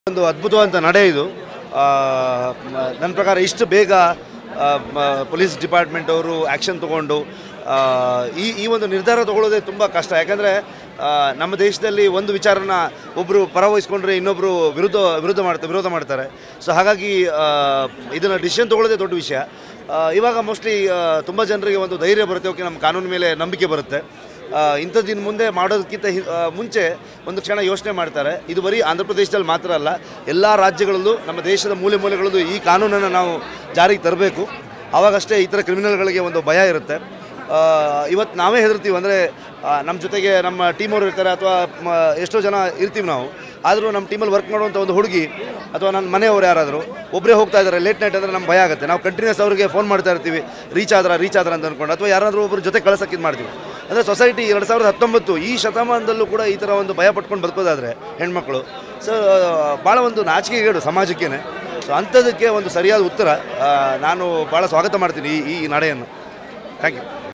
ಒಂದು ಅದ್ಭುತವಾದಂಥ ನಡೆ ಇದು ಆ, ಮ- ನನ್ನ ಪ್ರಕಾರ ಇಷ್ಟು ಬೇಗ ಆ, ಮ- ಪೊಲೀಸ್ ಡಿಪಾರ್ಟ್ಮೆಂಟ್ ಅವರು ಆ್ಯಕ್ಷನ್ ತಗೊಂಡು ಆ, ಈ ಈ ಒಂದು ನಿರ್ಧಾರ ತಗೊಳ್ಳೋದೇ ತುಂಬ ಕಷ್ಟ ಯಾಕಂದರೆ ನಮ್ಮ ದೇಶದಲ್ಲಿ ಒಂದು ವಿಚಾರನ ಒಬ್ಬರು ಪರವಹಿಸ್ಕೊಂಡ್ರೆ ಇನ್ನೊಬ್ಬರು ವಿರುದ್ಧ ವಿರುದ್ಧ ಮಾಡ್ತಾರೆ ವಿರೋಧ ಮಾಡ್ತಾರೆ ಸೊ ಹಾಗಾಗಿ ಇದನ್ನು ಡಿಸಿಷನ್ ತಗೊಳ್ಳೋದೇ ದೊಡ್ಡ ವಿಷಯ ಆ, ಇವಾಗ ಮೋಸ್ಟ್ಲಿ ತುಂಬ ಜನರಿಗೆ ಒಂದು ಧೈರ್ಯ ಬರುತ್ತೆ ಓಕೆ ನಮ್ಮ ಕಾನೂನು ಮೇಲೆ ನಂಬಿಕೆ ಬರುತ್ತೆ ಆ, ಇಂಥದ್ದು ಇನ್ನು ಮುಂದೆ ಮಾಡೋದಕ್ಕಿಂತ ಹಿ- ಆ, ಮುಂಚೆ ಒಂದು ಕ್ಷಣ ಯೋಚನೆ ಮಾಡ್ತಾರೆ ಇದು ಬರೀ ಆಂಧ್ರ ಪ್ರದೇಶದಲ್ಲಿ ಮಾತ್ರ ಅಲ್ಲ ಎಲ್ಲ ರಾಜ್ಯಗಳಲ್ಲೂ ನಮ್ಮ ದೇಶದ ಮೂಲೆ ಮೂಲೆಗಳಲ್ಲೂ ಈ ಕಾನೂನನ್ನು ನಾವು ಜಾರಿಗೆ ತರಬೇಕು ಆವಾಗಷ್ಟೇ ಈ ಥರ ಕ್ರಿಮಿನಲ್ಗಳಿಗೆ ಒಂದು ಭಯ ಇರುತ್ತೆ ಇವತ್ತು ನಾವೇ ಹೆದರ್ತೀವಿ ಅಂದರೆ ನಮ್ಮ ಜೊತೆಗೆ ನಮ್ಮ ಟೀಮವರು ಇರ್ತಾರೆ ಅಥವಾ ಎಷ್ಟೋ ಜನ ಇರ್ತೀವಿ ನಾವು ಆದರೂ ನಮ್ಮ ಟೀಮಲ್ಲಿ ವರ್ಕ್ ಮಾಡುವಂಥ ಒಂದು ಹುಡುಗಿ ಅಥವಾ ನನ್ನ ಮನೆಯವರು ಯಾರಾದರೂ ಒಬ್ಬರೇ ಹೋಗ್ತಾ ಇದ್ದಾರೆ ಲೇಟ್ ನೈಟ್ ಅಂದರೆ ನಮ್ಗೆ ಭಯ ಆಗುತ್ತೆ ನಾವು ಕಂಟಿನ್ಯೂಸ್ ಅವರಿಗೆ ಫೋನ್ ಮಾಡ್ತಾ ಇರ್ತೀವಿ ರೀಚ್ ಆದ್ರ ರೀಚ್ ಆದ್ರ ಅಂತ ಅಂದ್ಕೊಂಡು ಅಥವಾ ಯಾರಾದರೂ ಒಬ್ಬರು ಜೊತೆ ಕಳ್ಸಕ್ಕೆ ಇದು ಮಾಡ್ತೀವಿ ಅಂದರೆ ಸೊಸೈಟಿ ಎರಡು ಸಾವಿರದ ಹತ್ತೊಂಬತ್ತು ಈ ಶತಮಾನದಲ್ಲೂ ಕೂಡ ಈ ಥರ ಒಂದು ಭಯ ಪಟ್ಕೊಂಡು ಬದುಕೋದಾದರೆ ಹೆಣ್ಮಕ್ಳು ಸೊ ಭಾಳ ಒಂದು ನಾಚಿಕೆಗೇಡು ಸಮಾಜಕ್ಕೇನೆ ಸೊ ಅಂಥದಕ್ಕೆ ಒಂದು ಸರಿಯಾದ ಉತ್ತರ ಆ, ನಾನು ಭಾಳ ಸ್ವಾಗತ ಮಾಡ್ತೀನಿ ಈ ಈ ನಡೆಯನ್ನು ಥ್ಯಾಂಕ್ ಯು